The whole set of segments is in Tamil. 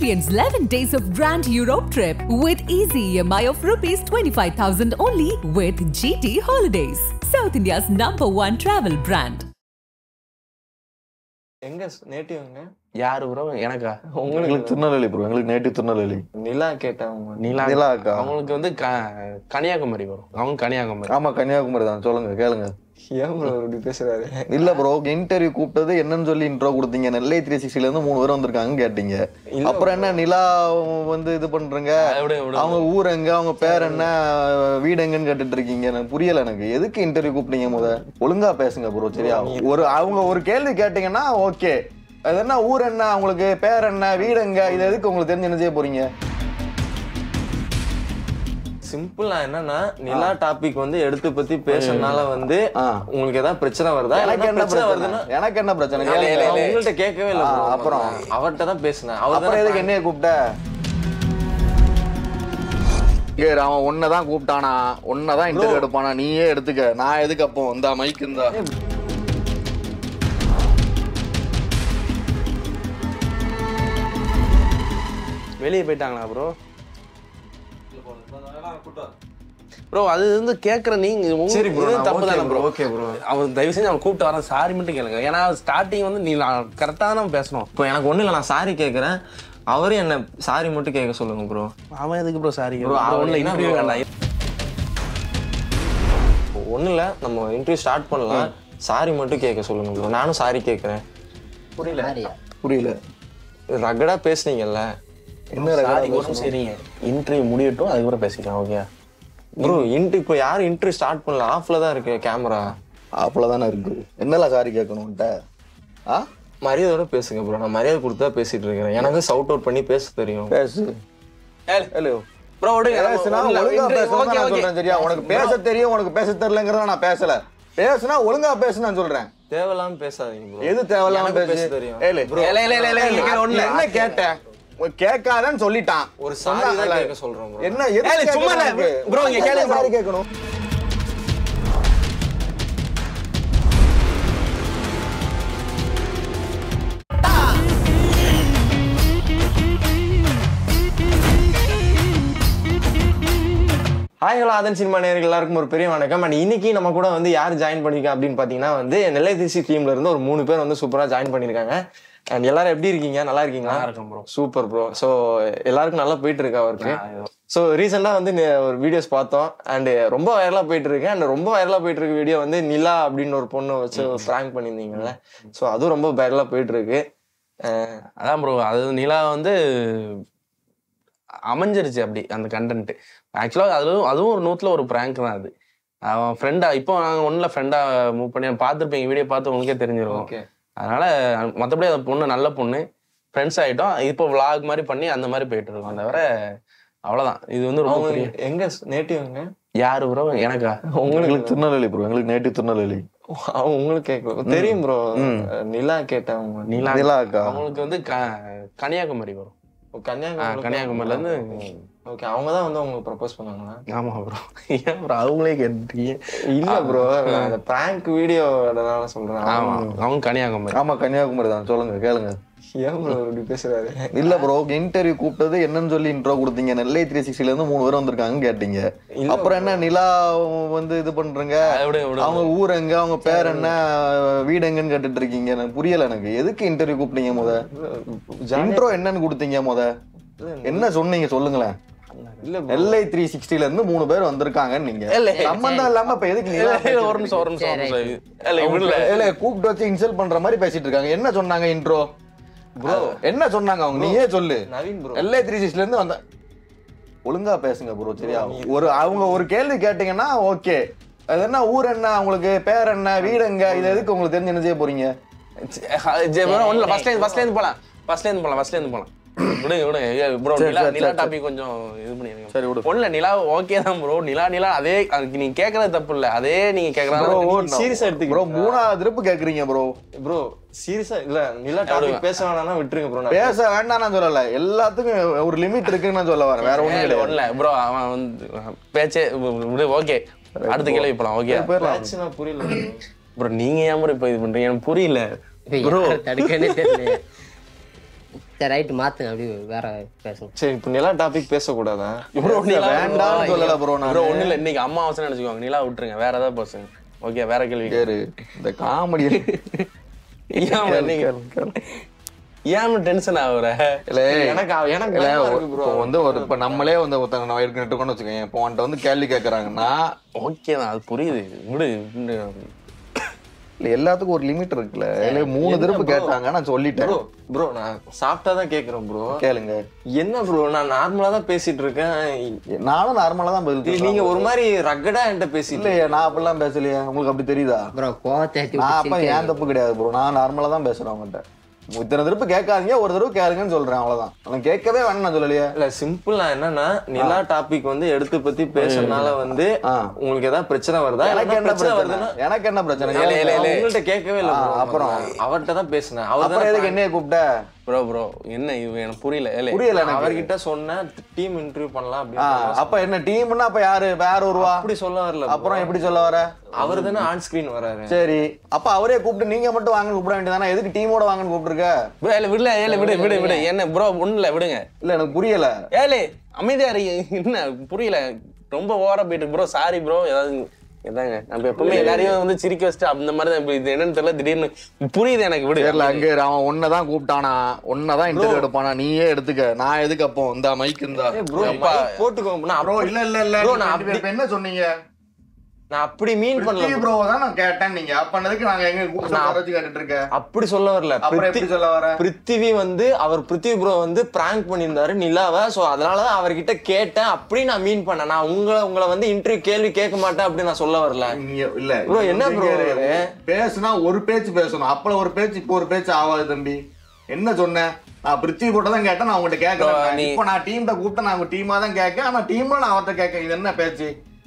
Experience 11 days of Grand Europe trip with easy EMI of rupees 25,000 only with GT Holidays, South India's number one travel brand. எங்க நேட்டிவ்ங்க யாரு ப்ரோ எனக்கா எங்களுக்கு திருநெல்வேலி ப்ரோ எங்களுக்கு நேட்டிவ் திருநெல்வேலி நிலா கேட்டவங்க நிலா நிலா அக்கா. அவங்களுக்கு வந்து க- கன்னியாகுமரி வரும் அவங்க கன்னியாகுமரி ஆமா கன்னியாகுமரி தான் சொல்லுங்க கேளுங்க ஏன் ப்ரோ இப்படி பேசுறாரு இல்ல ப்ரோ இன்டர்வியூ கூப்பிட்டது என்னன்னு சொல்லி இன்ட்ரோ கொடுத்தீங்க நெல்லை த்ரீ சிக்ஸ்டில இருந்து மூணு பேர் வந்திருக்காங்க கேட்டீங்க அப்புறம் என்ன நிலா வந்து இது பண்றீங்க அதை விட விட அவங்க ஊர் எங்க அவங்க பேர் என்ன வீடு எங்கன்னு கேட்டுட்டு இருக்கீங்க எனக்கு புரியல எனக்கு எதுக்கு இன்டர்வியூ கூப்பிட்டீங்க முத ஒழுங்கா பேசுங்க ப்ரோ சரியா ஒரு அவங்க ஒரு கேள்வி கேட்டீங்கன்னா ஓகே அது என்ன ஊர் என்ன அவங்களுக்கு பேர் என்ன வீடு எங்க இது எதுக்கு உங்களுக்கு தெரிஞ்சு என்ன செய்ய போறீங்க சிம்பிளா என்னன்னா நிலா டாபிக் வந்து எடுத்து பத்தி பேசுறதுனால வந்து ஆ. உங்களுக்கு ஏதாவது பிரச்சனை வருதா எனக்கு என்ன பிரச்சனை பிரச்சனை வருதுன்னா எனக்கு என்ன பிரச்சனை இல்ல, இல்ல, கேளுங்க. இல்ல, உங்கள்ட்ட கேட்கவே இல்ல ஆ, bro. அப்புறம்? அவர்ட்ட தான் பேசினேன் அவர் அப்புறம் எதுக்கு என்னைய கூப்பிட்ட ஏய் அவன் உன்னதான் கூப்பிட்டானா உன்னதான் இன்டர்வியூ எடுப்பானா நீயே எடுத்துக்க நான் எதுக்கு அப்போ இந்த மைக் இருந்தா வெளியே போயிட்டாங்களா ப்ரோ ப்ரோ அது வந்து கேட்குற நீங்க உங்க- சரி bro, இது நான் தப்பு okay தானே bro, ப்ரோ okay bro. அவன் தயவு செஞ்சு அவன் கூப்பிட்டு வரேன் சாரி மட்டும் கேளுங்க ஏன்னா ஸ்டார்டிங் வந்து நீ கரெக்டாக தான் பேசணும் இப்போ எனக்கு ஒண்ணு இல்ல நான் சாரி கேக்குறேன் அவரும் என்ன சாரி மட்டும் கேட்க சொல்லுங்க ப்ரோ அவன் எதுக்கு ப்ரோ சாரி Bro, அவன் ஒன்றும் என்ன இன்டர்வியூ bro? வேண்டாம் ஒண்ணு இல்ல நம்ம இன்டர்வியூ ஸ்டார்ட் பண்ணலாம் சாரி மட்டும் கேட்க சொல்லுங்க ப்ரோ நானும் சாரி கேட்கறேன் புரியல ரகடா பேசுனீங்கல்ல என்ன சாரி ஒரு சரிங்க இன்டர்வியூ முடியட்டும் அதுக்கப்புறம் பேசிக்கலாம் ஓகே ப்ரோ இன்ட் இப்போ யாரும் இன்டர்வியூ ஸ்டார்ட் பண்ணல ஆஃப்ல தான் இருக்கு கேமரா அவ்வளவுதானே இருக்கு என்னலாம் சாரி கேட்கணும்ட்ட ஆ மரியாதையோட பேசுங்க ப்ரோ நான் மரியாதை கொடுத்தா பேசிட்டு இருக்கிறேன் எனக்கு சவுட் அவுட் பண்ணி பேச தெரியும் பேசு ஹலோ ப்ரோ பேசுனா ஒழுங்கா பேசணும் நான் சொல்றேன் சரியா உனக்கு பேச தெரியும் உனக்கு பேச தெரியலங்கிறத நான் பேசல பேசுனா ஒழுங்கா பேசு நான் சொல்றேன் தேவையில்லாம பேசாதீங்க ப்ரோ எது தேவையில்லாம எனக்கு பேசு பேச தெரியும். ஏலே ஏலே, ஏலே, ஏலே, ஏலே, இங்க ஒண்ணு. என்ன கேட்டேன் உன் கேட்காதன்னு சொல்லிட்டான் ஒரு சாரி தான் கேட்க சொல்றோம் bro. என்ன எது ஏலே, சும்மா இல்ல, bro, இங்க கேளு bro. சாரி கேட்கணும் ஹாய் ஹலோ ஆதன் சினிமா நேயர்கள் எல்லாருக்கும் ஒரு பெரிய வணக்கம் அண்ட் இன்னைக்கு நம்ம கூட வந்து யார் ஜாயின் பண்ணிருக்கா அப்படின்னு பார்த்தீங்கன்னா வந்து நெல்லை திருச்சி டீம்ல இருந்து ஒரு மூணு பேர் வந்து சூப்பரா ஜாயின் பண்ணிருக்காங்க அண்ட் எல்லாரும் எப்படி இருக்கீங்க நல்லா இருக்கீங்களா நல்லா இருக்கேன் bro. சூப்பர் ப்ரோ ஸோ எல்லாருக்கும் நல்லா போயிட்டு இருக்கா அவருக்கு ஸோ ரீசெண்டாக வந்து நெ- ஒரு வீடியோஸ் பார்த்தோம் அண்ட் ரொம்ப வைரலாக போயிட்டு இருக்கு அண்ட் ரொம்ப வைரலாக போயிட்டு இருக்க வீடியோ வந்து நிலா அப்படின்னு ஒரு பொண்ணு வச்சு ஃப்ராங்க் பண்ணியிருந்தீங்கல்ல ஸோ அதுவும் ரொம்ப வைரலாக போயிட்டு இருக்கு அஹ் அதான் ப்ரோ அது நிலா வந்து அமைஞ்சிருச்சு அப்படி அந்த கண்டென்ட் ஆக்சுவலாக அதுவும் அதுவும் ஒரு நூற்றுல ஒரு ப்ராங்க் தான் அது அவன் ஃப்ரெண்டா இப்போ நாங்கள் ஒன்றில் ஃப்ரெண்டாக மூவ் பண்ணி பார்த்துருப்பீங்க வீடியோ பார்த்து உங்களுக்கே தெரிஞ்சிருக்கும் ஓகே அதனால மற்றபடி அந்த பொண்ணு நல்ல பொண்ணு ஃப்ரெண்ட்ஸ் ஆகிட்டோம் இப்போ vlog மாதிரி பண்ணி அந்த மாதிரி போயிட்டு இருக்கோம் தவிர அவ்வளோதான் இது வந்து ரொம்ப அவங்க பெரிய எங்க நேட்டிவ்ங்க யாரு ப்ரோ எனக்கா உங்களுக்கு திருநெல்வேலி ப்ரோ எங்களுக்கு நேட்டிவ் திருநெல்வேலி அவங்க உங்களுக்கு கேட்க தெரியும் ப்ரோ நிலா கேட்டவங்க நிலா நிலா அக்கா. அவங்களுக்கு வந்து க- கன்னியாகுமரி வரும் ஆ, கன்னியாகுமரி கன்னியாகுமரில இருந்து ஓகே அவங்க தான் வந்து உங்களுக்கு ப்ரப்போஸ் பண்ணாங்களா ஆமா ப்ரோ ஏன் ப்ரோ அவங்களே கேட்டுட்டீங்க இல்ல ப்ரோ அந்த பிராங்க் வீடியோ சொல்றேன் ஆமா அவங்க கன்னியாகுமரி ஆமா கன்னியாகுமரி தான் சொல்லுங்க கேளுங்க ஏன் ப்ரோ இப்படி பேசுறாரு இல்ல ப்ரோ இன்டர்வியூ கூப்பிட்டது என்னன்னு சொல்லி இன்ட்ரோ கொடுத்தீங்க நெல்லை த்ரீ சிக்ஸ்டில இருந்து மூணு பேர் வந்திருக்காங்க கேட்டீங்க அப்புறம் என்ன நிலா வந்து இது பண்றீங்க அதை விட விட அவங்க ஊர் எங்க அவங்க பேர் என்ன வீடு எங்கன்னு கேட்டுட்டு இருக்கீங்க எனக்கு புரியல எனக்கு எதுக்கு இன்டர்வியூ கூப்பிட்டீங்க முத இன்ட்ரோ என்னன்னு கொடுத்தீங்க முத என்ன சொன்னீங்க சொல்லுங்களேன் இல்ல நெல்லை த்ரீ சிக்ஸ்டில இருந்து மூணு பேர் வந்திருக்காங்கன்னு நீங்க இல்ல. சம்பந்தம் இல்லாம இப்ப எதுக்கு நிலா இல்ல, ஒரு நிமிஷம் ஒரு நிமிஷம் ஒரு நிமிஷம் இல்ல இல்ல இல்ல கூப்பிட்டு வச்சு இன்சல்ட் பண்ற மாதிரி பேசிட்டு இருக்காங்க என்ன சொன்னாங்க இன்ட்ரோ ப்ரோ என்ன சொன்னாங்க அவங்க நீயே சொல்லு நவீன் ப்ரோ எல்ஐ த்ரீ சிக்ஸ்ல இருந்து வந்த ஒழுங்கா பேசுங்க ப்ரோ சரியா ஒரு அவங்க ஒரு கேள்வி கேட்டீங்கன்னா ஓகே அது என்ன ஊர் என்ன அவங்களுக்கு பேர் என்ன வீடு எங்க இது எதுக்கு உங்களுக்கு தெரிஞ்சு என்ன செய்ய போறீங்க ஒன்றும் ஃபர்ஸ்ட் லைன் ஃபர்ஸ்ட் லைன் போலாம் ஃபர்ஸ்ட் லைன் போலாம் ஃபர்ஸ்ட் லைன் போலாம் விடுங்க விடுங்க ப்ரோ சரி, நிலா சரி, நிலா சரி, டாபிக் கொஞ்சம் இது பண்ணிருங்க சரி, விடு. ஒண்ணுல நிலா ஓகே தான் ப்ரோ நிலா நிலா அதே அதுக்கு நீங்க கேக்குறது தப்பு இல்ல அதே நீங்க ப்ரோ கேக்குறாங்க சீரியஸா எடுத்துக்க ப்ரோ மூணாவது திருப்பு கேக்குறீங்க ப்ரோ ப்ரோ சீரியஸா இல்ல நிலா டாபிக் பேச வேணாம்னா விட்டுருங்க ப்ரோ பேச வேண்டாம் நான் சொல்லல எல்லாத்துக்கும் ஒரு லிமிட் இருக்குன்னு நான் சொல்ல வரேன் வேற ஒண்ணும் கிடையாது ஒண்ணுல ப்ரோ அவன் வந்து பேச்சே விடு ஓகே அடுத்த கேள்வி போலாம் ஓகே போயிடலாம் புரியல ப்ரோ நீங்க ஏன் ப்ரோ இப்போ இது பண்றீங்க எனக்கு புரியல ப்ரோ தடுக்கனே தெரியல சரி ரைட்டு மாத்துங்க அப்படியே வேற பேசுங்க சரி இப்போ நிலா டாபிக் பேசக்கூடாதா ப்ரோ நிலா வேண்டாம்னு சொல்லல ப்ரோ நான் ப்ரோ ஒண்ணு இல்ல இன்னைக்கு அம்மாவாசை நினைச்சுக்கோங்க நிலா விட்டுருங்க வேற ஏதாவது பர்சன் ஓகே வேற கேள்வி கேரு இந்த காமெடி ஏன் நீங்க ஏன் டென்ஷன் ஆகுற இல்ல எனக்கு அவ- எனக்கு இல்ல பயமா ஒரு- இருக்கு bro. இப்போ வந்து ஒரு இப்ப நம்மளே வந்து ஒருத்தங்க நம்ம இருக்கணும்னு வச்சுக்கோங்க இப்போ உன்கிட்ட வந்து கேள்வி கேக்குறாங்கன்னா ஓகே தான் அது புரியுது விடு விடு. இல்ல எல்லாத்துக்கும் ஒரு லிமிட் இருக்குல்ல இல்ல மூணு திருப்பு கேட்டாங்க நான் சொல்லிட்டேன் ப்ரோ ப்ரோ நான் சாப்பிட்டா தான் கேக்குறேன் ப்ரோ கேளுங்க என்ன ப்ரோ நான் நார்மலா தான் பேசிட்டு இருக்கேன் நானும் நார்மலா தான் பதில் இது சொல்றேன். நீங்க ஒரு மாதிரி ரக்கடா என்கிட்ட பேசிட்டு இல்லையே நான் அப்படிலாம் பேசலையே உங்களுக்கு அப்படி தெரியுதா ப்ரோ கோவத்தை நான் அப்ப ஏன் தப்பு கிடையாது ப்ரோ நான் நார்மலா தான் பேசுறேன் அவங்ககிட்ட இத்தனை திருப்பு கேட்காதீங்க ஒரு தடவை கேளுங்கன்னு சொல்றேன் அவ்வளவுதான் அவன் கேட்கவே வேணும் நான் சொல்லலையே இல்ல சிம்பிளா என்னன்னா நிலா டாபிக் வந்து எடுத்து பத்தி பேசுறதுனால வந்து ஆ. உங்களுக்கு ஏதாவது பிரச்சனை வருதா எனக்கு என்ன பிரச்சனை வருதுன்னா எனக்கு என்ன பிரச்சனை இல்ல, இல்ல, கேளுங்க. இல்ல, உங்கள்ட்ட கேட்கவே இல்ல ஆ, bro. அப்புறம்? அவர்ட்ட தான் பேசினேன் அவர் அப்புறம் எதுக்கு என்னைய கூப்பிட்ட ப்ரோ ப்ரோ என்ன இது எனக்கு புரியல ஏலே புரியல எனக்கு அவர்கிட்ட சொன்னேன் டீம் இன்டர்வியூ பண்ணலாம் ஆ, அப்படின்னு அப்ப என்ன டீம்னா அப்ப யாரு வேற ஒருவா அப்படி சொல்ல வரல அப்புறம் எப்படி சொல்ல வர அவர் தானே ஆன் ஸ்கிரீன் வராரு சரி அப்ப அவரே கூப்பிட்டு நீங்க மட்டும் வாங்கன்னு கூப்பிட வேண்டியதானே எதுக்கு டீமோட வாங்கன்னு கூப்பிட்டுருக்க ப்ரோ இல்ல விடல ஏல விடு விடு விடு என்ன ப்ரோ ஒண்ணு இல்ல விடுங்க இல்ல எனக்கு புரியல ஏலே அமைதியா இருங்க என்ன புரியல ரொம்ப ஓவரா போயிட்டு ப்ரோ சாரி ப்ரோ ஏதாவது இதாங்க நம்ம எப்பவுமே எல்லாரையும் வந்து சிரிக்க வச்சுட்டு அந்த மாதிரி தான் இப்ப இது என்னன்னு தெரியல திடீர்னு புரியுது எனக்கு விடு தெரியல அங்க இரு, அவன் ஒன்னதான் கூப்பிட்டானா ஒன்னதான் இன்டர்வியூ எடுப்பானா நீயே எடுத்துக்க நான் எதுக்கு அப்போ இந்த மைக் இருந்தா ப்ரோ அப்பா. போட்டுக்கோங்க நான் ப்ரோ அப்படி- இல்ல இல்ல இல்ல Bro, நீங்க நான் ரெண்டு பேரும் இப்ப என்ன சொன்னீங்க நான் அப்படி மீன் பண்ணல bro. ப்ரோ தான் நான் கேட்டேன் நீங்க அப்பனதுக்கு நாங்க எங்க கூப்பிட்டு நான் வச்சு கேட்டுட்டு இருக்க அப்படி சொல்ல வரல அப்புறம் எப்படி பிரித்தி- சொல்ல வர பிருத்திவி வந்து அவர் பிருத்திவி ப்ரோ வந்து பிராங்க் பண்ணியிருந்தாரு நிலாவை சோ அதனாலதான் அவர்கிட்ட கேட்டேன் அப்படி நான் மீன் பண்ணேன் நான் உங்களை உங்களை வந்து இன்டர்வியூ கேள்வி கேட்க மாட்டேன் அப்படி நான் சொல்ல வரல நீங்க இல்ல Bro, என்ன bro இங்க இரு. இது? பேசுனா ஒரு பேச்சு பேசணும் அப்பல ஒரு பேச்சு இப்போ ஒரு பேச்சு ஆகாது தம்பி என்ன சொன்னேன் நான் பிருத்திவி போட்டு தான் கேட்டேன் நான் உங்ககிட்ட Bro, கேட்கறேன் நீ- இப்போ நான் டீம்ட கூப்பிட்டு நான் உங்க டீமா தான் கேட்க ஆனா டீம்ல நான் அவர்கிட்ட கேட்க இது என்ன பேச்சு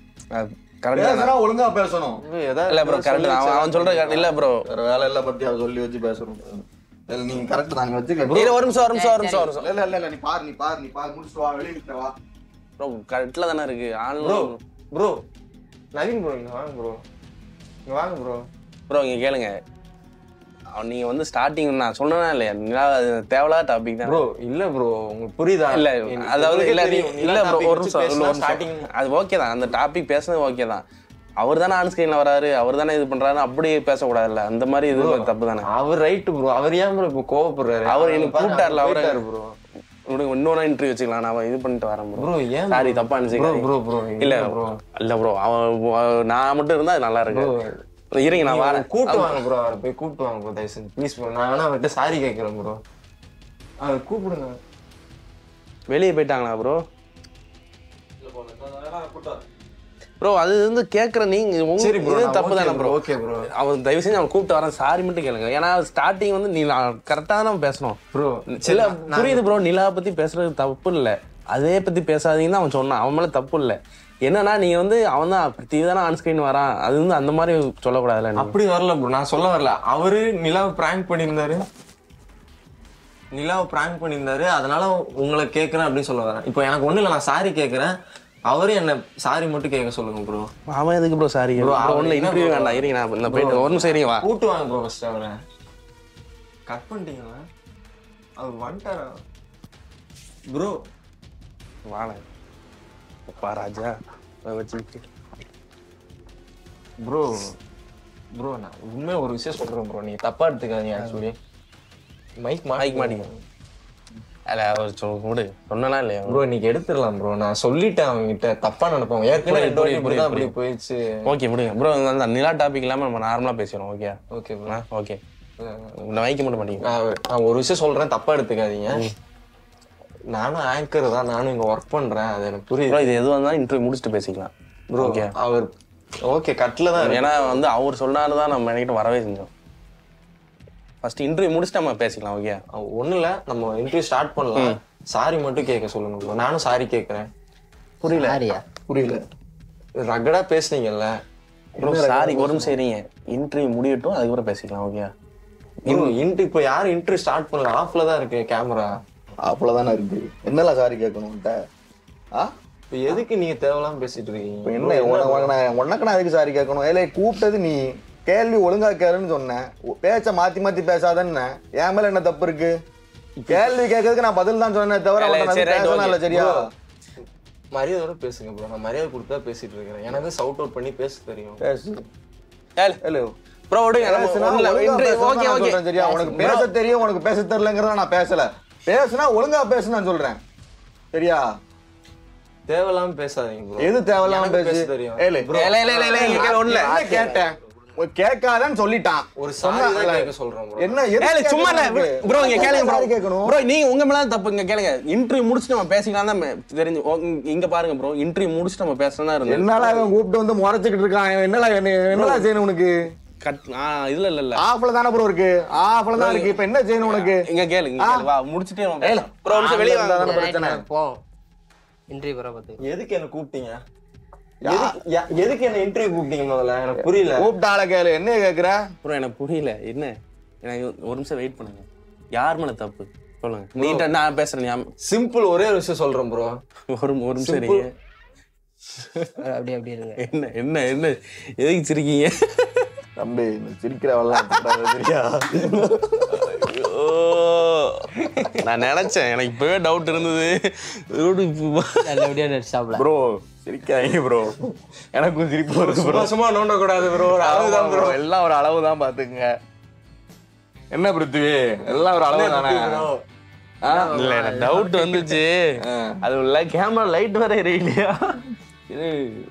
கரெக்ட் பேசுனா ஒழுங்கா பேசணும் ஏதாவது இல்ல ப்ரோ கரெக்ட் தான் அவன் அவன் சொல்ற correct. இல்ல ப்ரோ வேற வேலை இல்ல பத்தி அவ சொல்லி வச்சு பேசணும் இல்ல நீங்க கரெக்ட் தான் நீங்க வச்சுக்க இல்ல ஒரு நிமிஷம் ஒரு நிமிஷம் ஒரு நிமிஷம் ஒரு நிமிஷம் இல்ல இல்ல இல்ல நீ பாரு நீ பாரு நீ பாரு முடிச்சுட்டு வா வெளிய நிக்க வா ப்ரோ கரெக்ட்ல தானே இருக்கு bro online bro Naveen bro இங்க வாங்க ப்ரோ இங்க வாங்க ப்ரோ ப்ரோ இங்க கேளுங்க அவன் நீங்க வந்து ஸ்டார்டிங் நான் சொன்னேனா இல்லையா நிலா அது தேவையில்லாத டாபிக் தான் ப்ரோ இல்ல ப்ரோ உங்களுக்கு புரியுதா இல்ல எனக்கு அதாவது உங்களுக்கே இல்ல தெரியும், இல்ல நிலா ப்ரோ topic ஒரு வச்சு நிமிஷம் இல்ல, பேசினா ஒரு starting நிமிஷம் அது ஓகே தான் அந்த டாபிக் பேசுனது ஓகே தான் அவர் தானே ஆன் ஸ்கிரீன்ல வராரு அவர் தானே இது பண்றாரு அப்படி பேசக்கூடாதுல்ல அந்த மாதிரி இது தப்பு தானே அவர் ரைட் ப்ரோ அவர் ஏன் ப்ரோ இப்போ கோவப்படுறாரு அவர் எனக்கு கூப்பிட்டார்ல, அவரு- ப்ரோ விடுங்க இன்னொரு இன்டர்வியூ வச்சுக்கலாம் நான் இது பண்ணிட்டு வரேன் ப்ரோ ப்ரோ ஏன் சாரி தப்பா ப்ரோ நினைச்சுக்கிறேன் ப்ரோ ப்ரோ இல்ல ப்ரோ இல்ல ப்ரோ அவன் நான் மட்டும் இருந்தா அது நல்லா இருக்கு இருங்க நான் வரேன் கூப்பிட்டு வாங்க ப்ரோ அவரை போய் கூப்பிட்டு வாங்க ப்ரோ தயவு செஞ்சு ப்ளீஸ் ப்ரோ நான் வேணா அவர்கிட்ட சாரி கேட்கறேன் ப்ரோ அவர் கூப்பிடுங்க வெளியே போயிட்டாங்களா ப்ரோ ப்ரோ அது வந்து கேக்குற நீங்க உங்க சரி bro, இது நான் தப்பு okay தானே bro, ப்ரோ okay bro. அவன் தயவு செஞ்சு அவன் கூப்பிட்டு வரேன் சாரி மட்டும் கேளுங்க ஏன்னா ஸ்டார்டிங் வந்து நீ கரெக்டா தான் பேசணும் ப்ரோ இல்ல புரியுது ப்ரோ நிலா பத்தி பேசுறது தப்பு இல்ல அதே பத்தி பேசாதீங்கன்னு அவன் சொன்னான் அவன் மேல தப்பு இல்ல என்னன்னா நீங்க வந்து அவன் தான் பிரதி தானே ஆன் ஸ்கிரீன் வரான் அது வந்து அந்த மாதிரி சொல்லக்கூடாதுல்ல நீங்க. அப்படி வரல ப்ரோ நான் சொல்ல வரல அவரு நிலாவை பிராங்க் பண்ணியிருந்தாரு நிலாவை பிராங்க் பண்ணியிருந்தாரு அதனால உங்களை கேட்கறேன் அப்படின்னு சொல்ல வரேன் இப்போ எனக்கு ஒண்ணு இல்லை நான் சாரி கேட்கறேன் அவரும் என்ன சாரி மட்டும் கேட்க சொல்லுங்க ப்ரோ அவன் எதுக்கு ப்ரோ சாரி Bro, ப்ரோ அவன் ஒண்ணு என்ன இன்டர்வியூ bro? வேண்டாம் இருங்க நான் இந்த போயிட்டு ஒரு நிமிஷம் இருங்க வா கூட்டு வாங்க ப்ரோ ஃபர்ஸ்ட் அவரை கட் பண்ணிட்டீங்களா அவர் வந்துட்டாரா ப்ரோ வாழ அப்பா ராஜா வச்சுக்கிட்டு ப்ரோ ப்ரோ நான் உண்மையா ஒரு விஷயம் சொல்றேன் ப்ரோ நீங்க தப்பா எடுத்துக்காதீங்க ஆக்சுவலி மைக் மைக் மாட்டிக்க அல்ல அவர் சொல் விடு சொன்னா இல்லையா ப்ரோ இன்னைக்கு எடுத்துடலாம் ப்ரோ நான் சொல்லிட்டேன் அவங்க கிட்ட தப்பா நினைப்பாங்க ஏற்கனவே புரியுது, ரெண்டு வாட்டி புரியுது, இப்படிதான் அப்படி புரியுது. போயிடுச்சு ஓகே விடுங்க ப்ரோ அந்த நிலா டாபிக் இல்லாம நம்ம நார்மலா பேசுறோம் ஓகே ஓகே ப்ரோ ஓகே நான் வைக்க மட்டும் மாட்டீங்க நான் நான் ஒரு விஷயம் சொல்றேன் தப்பா எடுத்துக்காதீங்க நானும் ஆங்கர் தான் நானும் இங்க ஒர்க் பண்றேன் அது எனக்கு புரியுது ப்ரோ இது எதுவாக இருந்தாலும் இன்டர்வியூ முடிச்சுட்டு பேசிக்கலாம் ப்ரோ ஓகே அவர் ஓகே கட்ல தான் இருக்கு. ஏன்னா வந்து அவர் சொன்னாரு தான் நம்ம என்கிட்ட வரவே செஞ்சோம் ஃபர்ஸ்ட் இன்டர்வியூ முடிச்சுட்டு நம்ம பேசிக்கலாம் ஓகே ஒண்ணும் இல்ல நம்ம இன்டர்வியூ ஸ்டார்ட் பண்ணலாம் சாரி மட்டும் கேட்க சொல்லுங்க ப்ரோ நானும் சாரி கேட்கறேன் புரியல சாரியா புரியல ரகடா பேசுனீங்கல்ல ப்ரோ சாரி ஒரு நிமிஷம் இருங்க இன்டர்வியூ முடியட்டும் அதுக்கப்புறம் பேசிக்கலாம் ஓகே ப்ரோ இன்ட்ரி இப்போ யாரும் இன்டர்வியூ ஸ்டார்ட் பண்ணல ஆஃப்ல தான் இருக்கு கேமரா அவ்வளவுதானே இருக்கு என்னலாம் சாரி கேட்கணும் உன்கிட்ட ஆ இப்போ எதுக்கு நீங்க தேவையில்லாம பேசிட்டு இப்ப இருக்கீங்க என்ன உன- உனக்கு நான் உனக்கு நான் எதுக்கு சாரி கேட்கணும் ஏலே கூப்பிட்டது நீ கேள்வி ஒழுங்கா கேளுன்னு சொன்னேன் உ- பேச்ச மாத்தி மாத்தி பேசாதன்னு என் மேல என்ன தப்பு இருக்கு கேள்வி கேட்கறதுக்கு நான் பதில் தான் சொன்னேன் தவிர இல்ல, அவன்கிட்ட சரி, நான் right, பேசலாம் இல்ல okay. சரியா மரியாதையோட பேசுங்க ப்ரோ நான் மரியாதை கொடுத்தா பேசிட்டு இருக்கிறேன் எனக்கு சவுட் அவுட் பண்ணி பேச தெரியும் பேசு ஏழு. ஹலோ ப்ரோ விடுங்க நம்ம பேசுனா ஒண்ணுல ஒழுங்கா intro- பேசணும்னு okay, நான் okay. சொல்றேன் சரியா உனக்கு பேச தெரியும் உனக்கு பேச தெரியலங்கிறத நான் பேசல பேசுனா ஒழுங்கா பேசு நான் சொல்றேன் சரியா தேவையில்லாம பேசாதீங்க ப்ரோ எது தேவையில்லாம எனக்கு பேசு பேச தெரியும். ஏலே, இல்ல, இல்ல, இல்ல, இல்ல, இங்க கேளு, ஒண்ணுல. என்ன கேட்டேன் ஒரு கேட்காதன்னு சொல்லிட்டான் ஒரு சாரி தான் கேட்க சொல்றேன் ப்ரோ என்ன எதுக்கு ஏலே, சும்மா இல்ல கேட்கணும் ப்ரோ இங்க கேளுங்க ப்ரோ sorry கேட்கணும் ப்ரோ நீங்க உங்க மேல தப்பு இங்க கேளுங்க இன்டர்வியூ முடிச்சுட்டு நம்ம பேசிக்கலாம் தான் மே- தெரிஞ்சு ஓ, இங்க- இங்க பாருங்க ப்ரோ இன்டர்வியூ முடிச்சுட்டு நம்ம பேசலாம் தான் இருந்தோம் என்னால அவன் கூப்பிட்டு வந்து முறைச்சுக்கிட்டு இருக்கான் இவன் என்னடா என்ன- என்னடா செய்யணும் உனக்கு கட் ஆ இதுல இல்ல இல்ல ஆஃப்ல தானே ப்ரோ இருக்கு ஆஃப்ல தான் இருக்கு இப்ப என்ன செய்யணும் உனக்கு இங்க கேளு இங்க கேளு வா முடிச்சிட்டே ப்ரோ நிமிஷம் வெளிய வாங்க தானே பிரச்சனை போவோம் இன்டர்வியூ வர பார்த்து எதுக்கு என்ன கூப்பிட்டீங்க எதுக்கு- யா- எதுக்கு என்ன இன்டர்வியூ கூப்பிட்டீங்க முதல்ல எனக்கு புரியல கூப்பிட்ட ஆளை கேளு என்ன கேக்குற ப்ரோ எனக்கு புரியல என்ன எனக்கு ஒரு நிமிஷம் வெயிட் பண்ணுங்க யார் மேல தப்பு சொல்லுங்க நீட்ட நான் பேசுறேன் ஞாபகம். சிம்பிள் ஒரே ஒரு விஷயம் சொல்றேன் ப்ரோ ஒரு ஒரு நிமிஷம் இருங்க அப்படியே அப்படியே இருங்க என்ன என்ன என்ன எதுக்கு சிரிக்கீங்க தம்பி இந்த சிரிக்கிற வெள்ளம் சரியா ஐயோ. நான் நினைச்சேன் எனக்கு இப்பவே டவுட் இருந்தது இதோட இப்ப- நல்லபடியா நடிச்சாப்ல ப்ரோ சிரிக்காதீங்க ப்ரோ எனக்கும் சிரிப்பு வருது ப்ரோ சும்மா சும்மா நோண்ட கூடாது ப்ரோ அளவுதான் ப்ரோ எல்லாம் ஒரு அளவு தான் பாத்துக்குங்க என்ன பிருத்திவி எல்லாம் ஒரு அளவு தானே ஆ? இல்ல எனக்கு டவுட் வந்துச்சு அது உள்ள கேமரா லைட் வேற எரியலையா இது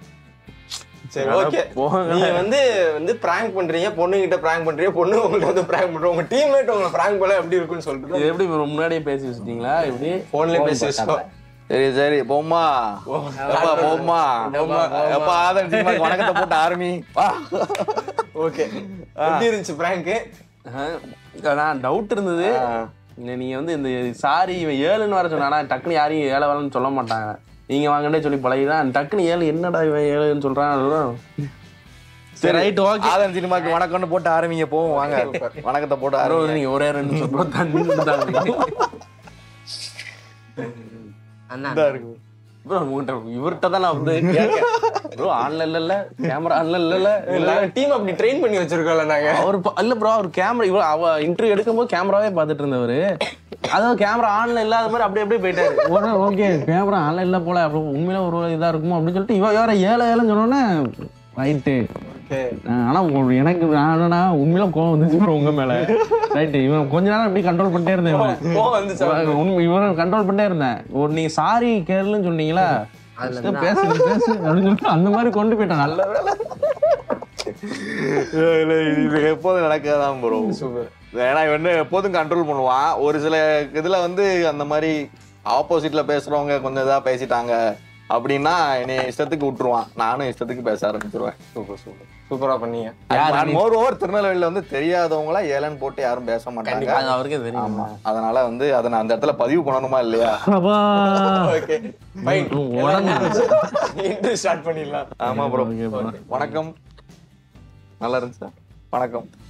சரி ஓகே போங்க. நீங்க வந்து வந்து பிராங்க் பண்றீங்க பொண்ணு கிட்ட பிராங்க் பண்றீங்க பொண்ணு உங்களுக்கு வந்து பிராங்க் பண்றோம் உங்க டீம்மேட் உங்களை பிராங்க் பண்ண எப்படி இருக்குன்னு சொல்லிட்டு இது எப்படி bro முன்னாடியே பேசி வச்சிட்டீங்களா இப்படி போன்லயே பேசி வச்சோம் சரி சரி போம்மா எப்பா போம்மா எப்பா ஆதன் சினிமாக்கு வணக்கத்தை போட்டு ஆரம்பி வா ஓகே எப்படி இருந்துச்சு பிராங்க் ஆஹ், நான் டவுட் இருந்தது இல்ல, நீங்க வந்து இந்த சாரி இவன் ஏழுன்னு வர சொன்னா டக்குன்னு யாரையும் ஏழை வேலைன்னு சொல்ல மாட்டாங்க நீங்க வாங்கன்னே சொல்லி பழகிதான் டக்குன்னு ஏழு என்னடா இவன் ஏழுன்னு சொல்றான் அதுதான் சரி ரைட் ஓகே ஆதன் சினிமாக்கு வணக்கம்னு போட்டு ஆரம்பிங்க போவோம் வாங்க வணக்கத்தை போட்டு ப்ரோ ஆரம்பிங்க நீங்க ஒரே ரெண்டு நிமிஷம் ப்ரோ தண்ணி கொடுத்தாங்க அண்ணா ப்ரோ உங்கள்கிட்ட இவர்கிட்ட தான் நான் வந்து ப்ரோ ஆன்ல இல்ல கேமரா ஆன்ல இல்ல இல்ல டீம் அப்படி ட்ரெயின் பண்ணி வச்சிருக்கோம்ல நாங்க அவர் ப- இல்ல ப்ரோ அவர் கேமரா இவ அவ இன்டர்வியூ எடுக்கும்போது கேமராவே பார்த்துட்டு இருந்தவர் அதாவது கேமரா ஆன்ல இல்லாத மாதிரி அப்படியே அப்படியே போயிட்டாரு ஓகே கேமரா ஆன்ல இல்ல போல அப்படி உண்மையில ஒரு இதா இருக்குமோ அப்படின்னு சொல்லிட்டு இவ வேற ஏழை ஏழைன்னு சொன்னோன்னே ரைட்டு ஆனா ஒரு எனக்கு ஆனா உண்மையில கோவம் வந்துச்சு bro உங்க மேல ரைட்டு இவன் கொஞ்ச நேரம் அப்படியே கண்ட்ரோல் பண்ணிட்டே இருந்தேன் இவனை. கோவம் வந்துச்சு இவன் உண்மை இவனை கண்ட்ரோல் பண்ணிட்டே இருந்தேன் ஒரு நீ சாரி கேளுன்னு சொன்னீங்களா அதுல பேசு பேசு அப்படின்னு சொல்லிட்டு அந்த மாதிரி கொண்டு போயிட்டான் நல்ல வேலை இல்ல, இது இது எப்போதும் நடக்காதான் ப்ரோ ஏன்னா இவன் வந்து எப்போதும் கண்ட்ரோல் பண்ணுவான் ஒரு சில இதுல வந்து அந்த மாதிரி ஆப்போசிட்ல பேசுறவங்க கொஞ்சம் இதா பேசிட்டாங்க அப்படின்னா என்னை இஷ்டத்துக்கு விட்டுருவான் நானும் இஷ்டத்துக்கு பேச ஆரம்பிச்சிருவேன் சூப்பர் சூப்பர் சூப்பரா பண்ணீங்க மோர் ஓவர் திருநெல்வேலியில வந்து தெரியாதவங்களா ஏலன் போட்டு யாரும் பேச மாட்டாங்க அது அவருக்கே தெரியும் ஆமா அதனால வந்து அதை நான் அந்த இடத்துல பதிவு பண்ணணுமா இல்லையா ஓகே ஃபைன் இன்டர்வியூ ஸ்டார்ட் பண்ணிடலாம் ஆமா ப்ரோ வணக்கம் நல்லா இருந்துச்சா வணக்கம்